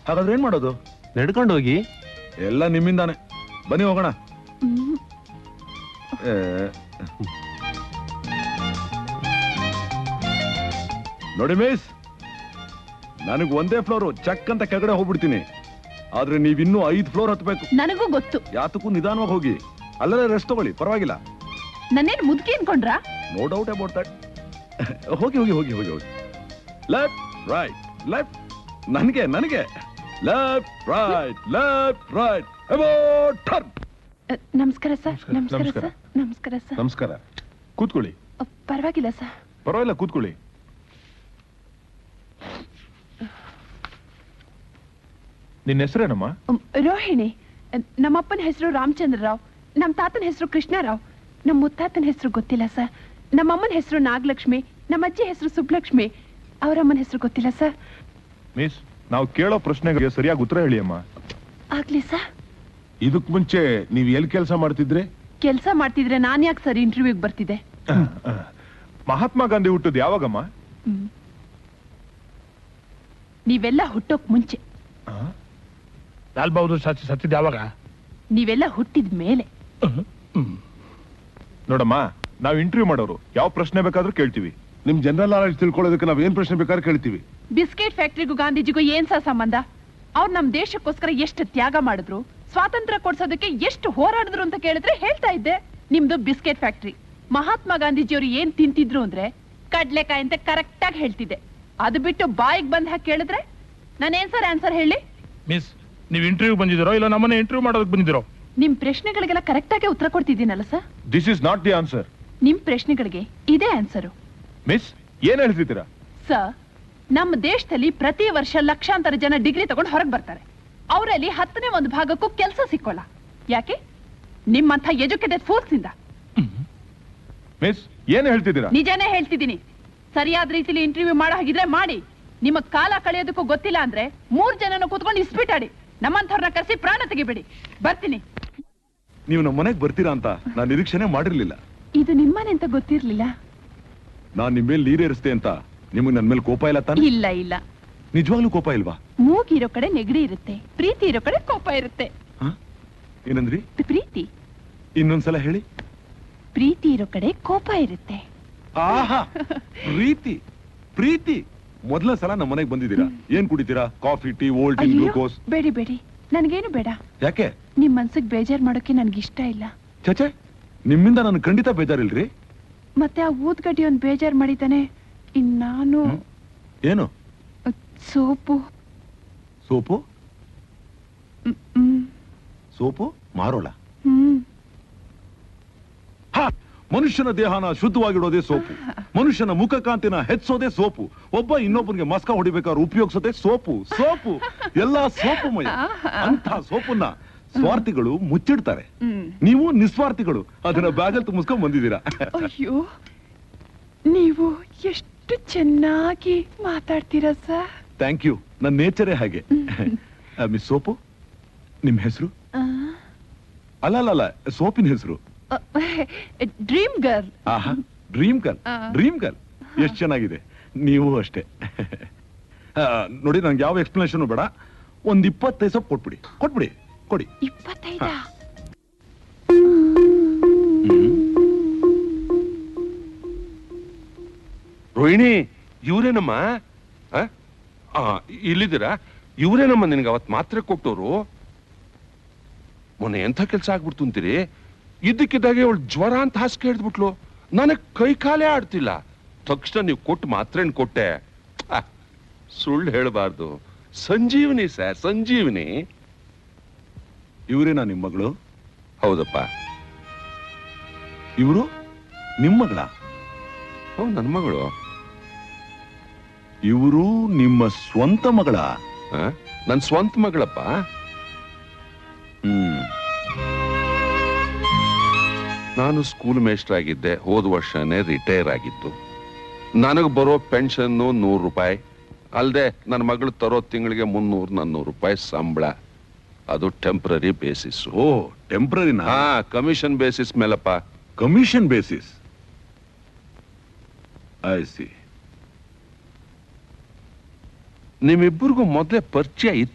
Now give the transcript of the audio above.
ಹಾಗಾದ್ರೆ ಏನ್ ಮಾಡೋದು ನಡ್ಕೊಂಡು ಹೋಗಿ ಎಲ್ಲ ನಿಮ್ಮಿಂದಾನೆ ಬನ್ನಿ ಹೋಗೋಣ ಹ್ಮ್. ಏ, ನೋಡಿ ಮಿಸ್ ನನಗ್ ಒಂದೇ ಫ್ಲೋರು ಚಕ್ ಅಂತ ಕೆಳಗಡೆ ಹೋಗ್ಬಿಡ್ತೀನಿ ಆದ್ರೆ ನೀವಿನ್ನೂ ಐದು ಫ್ಲೋರ್ ಹತ್ಬೇಕು ನನಗೂ ಗೊತ್ತು ಯಾತಕ್ಕೂ ನಿಧಾನವಾಗಿ ಹೋಗಿ ಅಲ್ಲದೆ ರೆಸ್ಟ್ ತಗೊಳ್ಳಿ ಪರವಾಗಿಲ್ಲ ನನ್ನೇನ್ ಮುದುಕಿ ಅನ್ಕೊಂಡ್ರಾ ನೋ ಡೌಟ್ ಅಬೌಟ್ ದಟ್ ಹೋಗಿ ಹೋಗಿ ಹೋಗಿ ಹೋಗಿ ಹೋಗಿ ಲೆಫ್ಟ್ ರೈಟ್ ಲೆಫ್ಟ್ ನನಗೆ ನನಗೆ left right left right about turn uh, ನಮಸ್ಕಾರ ಸರ್ ನಮಸ್ಕಾರ ನಮಸ್ಕಾರ. ಸರ್ ನಮಸ್ಕಾರ ಸರ್ ನಮಸ್ಕಾರ ಕೂತ್ಕೊಳ್ಳಿ ಅ, ಪರವಾಗಿಲ್ಲ ಸರ್ ಪರವಾಗಿಲ್ಲ ಕೂತ್ಕೊಳ್ಳಿ ನಿನ್ನ ಹೆಸರೇನಮ್ಮ ಉಮ್, ರೋಹಿಣಿ ಅ, ನಮ್ಮಪ್ಪನ ಹೆಸರು ರಾಮಚಂದ್ರ ರಾವ್ ನಮ್ಮ ತಾತನ ಹೆಸರು ಕೃಷ್ಣರಾವ್ ನಮ್ಮ ಮುತ್ತಾತನ ಹೆಸರು ಗೊತ್ತಿಲ್ಲ ಸರ್ ನಮ್ಮಮ್ಮನ ಹೆಸರು ನಾಗಲಕ್ಷ್ಮಿ ನಮ್ಮ ಅಜ್ಜಿ ಹೆಸರು ಸುಬ್ಲಕ್ಷ್ಮಿ ಅವರಮ್ಮನ ಹೆಸರು ಗೊತ್ತಿಲ್ಲ ಸರ್ ಮಿಸ್ ನಾವು ಕೇಳೋ ಪ್ರಶ್ನೆಗೆ ಸರಿಯಾಗಿ ಉತ್ತರ ಹೇಳಿ ಅಮ್ಮ ಆಗ್ಲಿ ಸರ್ ಇದಕ್ ಮುಂಚೆ ನೀವ್ ಎಲ್ಲಿ ಕೆಲಸ ಮಾಡ್ತಿದ್ರೆ ಕೆಲಸ ಮಾಡ್ತಿದ್ರೆ ನಾನು ಯಾಕೆ ಸರ್ ಇಂಟರ್ವ್ಯೂಗೆ ಬರ್ತಿದ್ದೆ ಮಹಾತ್ಮ ಗಾಂಧಿ ಹುಟ್ಟದ್ ಯಾವಾಗಮ್ಮ ಹ್ಮ್. ನೀವೆಲ್ಲ ಹುಟ್ಟೋಕ್ ಮುಂಚೆ ಲಾಲ್ ಬಹದ್ದೂರ್ ಶಾಸ್ತ್ರಿ ಸತ್ತಿದ್ ಯಾವಾಗ ನೀವೆಲ್ಲ ಹುಟ್ಟಿದ ಮೇಲೆ ನೋಡಮ್ಮ ನಾವು ಇಂಟರ್ವ್ಯೂ ಮಾಡೋರು ಯಾವ ಪ್ರಶ್ನೆ ಬೇಕಾದ್ರೂ ಕೇಳ್ತೀವಿ ನಿಮ್ ಜನರಲ್ ನಾಲೆಜ್ ತಿಳ್ಕೊಳ್ಳೋದಕ್ಕೆ ನಾವ್ ಏನ್ ಪ್ರಶ್ನೆ ಬೇಕಾದ್ರೆ ಕೇಳ್ತೀವಿ ಬಿಸ್ಕೆಟ್ ಫ್ಯಾಕ್ಟ್ರಿಗೂ ಗಾಂಧೀಜಿಗೂ ಏನ್ ಸಹ ಸಂಬಂಧ ಅವ್ರು ನಮ್ ದೇಶಕ್ಕೋಸ್ಕರ ಎಷ್ಟು ತ್ಯಾಗ ಮಾಡಿದ್ರು ಸ್ವಾತಂತ್ರ್ಯ ಕೊಡ್ಸೋದಕ್ಕೆ ಎಷ್ಟು ಹೋರಾಡಿದ್ರು ಅಂತ ಕೇಳಿದ್ರೆ ಹೇಳ್ತಾ ಇದ್ದೆ ನಿಮ್ದು ಬಿಸ್ಕೆಟ್ ಫ್ಯಾಕ್ಟ್ರಿ ಮಹಾತ್ಮ ಗಾಂಧೀಜಿಯವರು ಏನ್ ತಿಂತಿದ್ರು ಅಂದ್ರೆ ಕಡ್ಲೆಕಾಯಿ ಅಂತ ಕರೆಕ್ಟ್ ಆಗಿ ಹೇಳ್ತಿದ್ದೆ ಅದು ಬಿಟ್ಟು ಬಾಯಿಗೆ ಬಂದ್ ಹಾಕಿ ಕೇಳಿದ್ರೆ ನಾನೇನ್ ಸರ್ ಆನ್ಸರ್ ಹೇಳಿ ಮಿಸ್ ನೀವು ಇಂಟರ್ವ್ಯೂ ಬಂದಿದ್ದೀರೋ ಇಲ್ಲ ನಮ್ಮನ್ನ ಇಂಟರ್ವ್ಯೂ ಮಾಡೋದಕ್ಕೆ ಬಂದಿದ್ದೀರೋ ನಿಮ್ ಪ್ರಶ್ನೆಗಳಿಗೆಲ್ಲ ಕರೆಕ್ಟ್ ಆಗಿ ಉತ್ತರ ಕೊಡ್ತಿದ್ದೀನಲ್ಲ sir this is not the answer ನಿಮ್ ಪ್ರಶ್ನೆಗಳಿಗೆ ಇದೇ ಆನ್ಸರು ಮಿಸ್ ಏನ್ ಹೇಳ್ತಿದ್ದೀರಾ ಸರ್ ನಮ್ಮ ದೇಶದಲ್ಲಿ ಪ್ರತಿ ವರ್ಷ ಲಕ್ಷಾಂತರ ಜನ ಡಿಗ್ರಿ ತಗೊಂಡು ಹೊರಗೆ ಬರ್ತಾರೆ ಅವರಲ್ಲಿ ಹತ್ತನೇ ಒಂದು ಭಾಗಕ್ಕೂ ಕೆಲಸ ಸಿಕ್ಕೋಲ್ಲ ಯಾಕೆ ನಿಮ್ಮಂಥ ಎಜುಕೇಟೆಡ್ ಫೋರ್ಸ್ ಇಂದ ಮಿಸ್ ಏನ್ ಹೇಳ್ತಿದ್ದೀರಾ ನಿಜಾನೇ ಹೇಳ್ತಿದ್ದೀನಿ ಸರಿಯಾದ ರೀತಿಲಿ ಇಂಟರ್ವ್ಯೂ ಮಾಡೋ ಹಾಗಿದ್ರೆ ಮಾಡಿ ನಿಮ್ಮ ಕಾಲ ಕಳೆಯೋದಕ್ಕೂ ಗೊತ್ತಿಲ್ಲ ಅಂದ್ರೆ ಮೂರ್ ಜನನ ಕೂತ್ಕೊಂಡು ಇಸ್ಬಿಟಾಡಿ ನಮ್ಮಂಥವ್ರನ್ನ ಕರೆಸಿ ಪ್ರಾಣ ತೆಗಿಬೇಡಿ ಬರ್ತೀನಿ ನೀವು ನಮ್ಮ ಮನೆಗೆ ಬರ್ತೀರಾ ಅಂತ ನಾನು ನಿರೀಕ್ಷೆನೆ ಮಾಡಿರ್ಲಿಲ್ಲ ಇದು ನಿಮ್ಮನೆ ಅಂತ ಗೊತ್ತಿರ್ಲಿಲ್ಲ ನಾನ್ ನಿಮ್ ಮೇಲೆ ನೀರೇರಿಸ್ತೆ ಅಂತ ನಿಮಗೆ ನನ್ ಮೇಲೆ ಕೋಪ ಇಲ್ಲ ತಾನೆ ಇಲ್ಲ ಇಲ್ಲ ನಿಜವಾಗ್ಲೂ ಕೋಪ ಇಲ್ವಾ ಮೂಗಿರೋ ಕಡೆ ನೆಗಡಿ ಇರುತ್ತೆ ಪ್ರೀತಿ ಇರೋ ಕಡೆ ಕೋಪ ಇರುತ್ತೆ ಹ? ಏನಂದ್ರಿ ಪ್ರೀತಿ ಇನ್ನೊಂದ್ಸಲ ಹೇಳಿ ಪ್ರೀತಿ ಇರೋ ಕಡೆ ಕೋಪ ಇರುತ್ತೆ ಆಹಾ ಪ್ರೀತಿ ಪ್ರೀತಿ ಮೊದಲ ಸಲ ನಮ್ಮ ಮನೆಗೆ ಬಂದಿದ್ದೀರಾ ಏನ್ ಕುಡಿತೀರಾ ಕಾಫಿ ಟೀ ಓಲ್ಡ್ ಟೀ ಅಯ್ಯೋ ಗ್ಲೂಕೋಸ್ ಬೇಡಿ ಬೇಡಿ ನನ್ಗೇನು ಬೇಡ ಯಾಕೆ ನಿಮ್ ಮನ್ಸಿಗೆ ಬೇಜಾರ್ ಮಾಡೋಕೆ ನನ್ಗೆ ಇಷ್ಟ ಇಲ್ಲ ಚಚೆ ನಿಮ್ಮಿಂದ ನಾನು ಖಂಡಿತ ಬೇಜಾರಿಲ್ರಿ ಮತ್ತೆ ಆ ಊದ್ಗಡ್ಡಿ ಒಂದ್ ಬೇಜಾರ್ ಮಾಡಿದ್ದಾನೆ ಇನ್ ನಾನು ಹ್ಮ್. ಏನು ಅಹ್, ಸೋಪು ಸೋಪು ಹ್ಮ್, ಹ್ಮ್, ಸೋಪು ಮಾರೋಳ ಹ್ಮ್ ಹ ಮನುಷ್ಯನ ದೇಹನ ಶುದ್ಧವಾಗಿಡೋದೇ ಸೋಪು ಮನುಷ್ಯನ ಮುಖಕಾಂತಿನ ಹೆಚ್ಚೋದೇ ಸೋಪು ಒಬ್ಬ ಇನ್ನೊಬ್ಬನಿಗೆ ಮಸ್ಕ ಹೊಡಿಬೇಕಾದ್ರೆ ಉಪಯೋಗಿಸೋದೇ ಸೋಪು ಸೋಪು ಎಲ್ಲಾ ಸೋಪುಮಯ ಅಂತ ಸೋಪನ್ನ ಸ್ವಾರ್ಥಿಗಳು ಮುಚ್ಚಿಡ್ತಾರೆ ಹ್ಮ್ ನೀವು ನಿಸ್ವಾರ್ಥಿಗಳು ಅದನ್ನ ಬ್ಯಾಗಲ್ ತುಂಬಿಸ್ಕೊಂಡ್ ಬಂದಿದ್ದೀರಾ ಅಯ್ಯೋ ನೀವು ಎಷ್ಟು ಚೆನ್ನಾಗಿ ಮಾತಾಡ್ತೀರಾ ಸರ್ ಥ್ಯಾಂಕ್ ಯು ನನ್ನ ನೇಚರೇ ಹಾಗೆ ಮಿಸ್ ಸೋಪು ನಿಮ್ ಹೆಸರು ಅಲ್ಲ ಅಲ್ಲ ಅಲ್ಲ ಸೋಪಿನ ಹೆಸರು ಡ್ರೀಮ್ ಗರ್ಲ್ ಆಹಾ ಡ್ರೀಮ್ ಗರ್ಲ್ ಆ. ಡ್ರೀಮ್ ಗರ್ಲ್ ಎಷ್ಟು ಚೆನ್ನಾಗಿದೆ ನೀವು ಅಷ್ಟೇ ಆ, ನೋಡಿ ನಂಗೆ ಯಾವ ಎಕ್ಸ್ಪ್ಲನೇಷನ್ ಬೇಡ ಒಂದ್ ಇಪ್ಪತ್ತೈದು ಸೊಪ್ಪು ಕೊಟ್ಬಿಡಿ ಕೊಟ್ಬಿಡಿ ಕೊಡಿ ಇಪ್ಪತ್ತೈದ ರೋಹಿಣಿ ಇವ್ರೇನಮ್ಮ ಆ? ಆ, ಇಲ್ಲಿದ್ದೀರಾ ಇವ್ರೇನಮ್ಮ ನಿನ್ಗೆ ಅವತ್ ಮಾತ್ರೆ ಕೊಟ್ಟೋರು ಮೊನ್ನೆ ಎಂಥ ಕೆಲಸ ಆಗ್ಬಿಡ್ತು ಅಂತೀರಿ ಇದ್ದಕ್ಕಿದ್ದಾಗೆ ಅವಳು ಜ್ವರ ಅಂತ ಹಾಸಿಗೆ ಹಿಡಿದ್ಬಿಟ್ಲು ನನಗ್ ಕೈ ಕಾಲೇ ಆಡ್ತಿಲ್ಲ ತಕ್ಷಣ ನೀವು ಕೊಟ್ಟು ಮಾತ್ರೆನ್ ಕೊಟ್ಟೆ ಛ, ಸುಳ್ಳು ಹೇಳಬಾರ್ದು ಸಂಜೀವನಿ ಸರ್ ಸಂಜೀವನಿ ಇವರೇನಾ ನಿಮ್ ಮಗಳು ಹೌದಪ್ಪ ಇವರು ನಿಮ್ ಮಗಳ ಹೌದು ನನ್ನ ಮಗಳು ಇವರು ನಿಮ್ಮ ಸ್ವಂತ ಮಗಳ ಆ? ನನ್ ಸ್ವಂತ ಮಗಳಪ್ಪ ಹ್ಮ್ ನಾನು ಸ್ಕೂಲ್ ಮೇಸ್ಟರ್ ಆಗಿದ್ದೆ ಹೋದ ವರ್ಷನೇ ರಿಟೈರ್ ಆಗಿತ್ತು ನನಗೆ ಬರೋ ಪೆನ್ಷನ್ನು ನೂರು ರೂಪಾಯಿ ಅಲ್ಲದೆ ನನ್ನ ಮಗಳು ತರೋ ತಿಂಗಳಿಗೆ ಮುನ್ನೂರು ನಾನ್ನೂರು ರೂಪಾಯಿ ಸಂಬಳ ಅದು ಟೆಂಪ್ರರಿ ಬೇಸಿಸ್ ಓ ಟೆಂಪ್ರರಿನಾ ಹಾ ಕಮಿಷನ್ ಬೇಸಿಸ್ ಮೇಲಪ್ಪ ಕಮಿಷನ್ ಬೇಸಿಸ್ ಐ ಸಿ ನಿಮ್ಮಿಬ್ಬರಿಗೂ ಮೊದಲೇ ಪರಿಚಯ ಇತ್ತು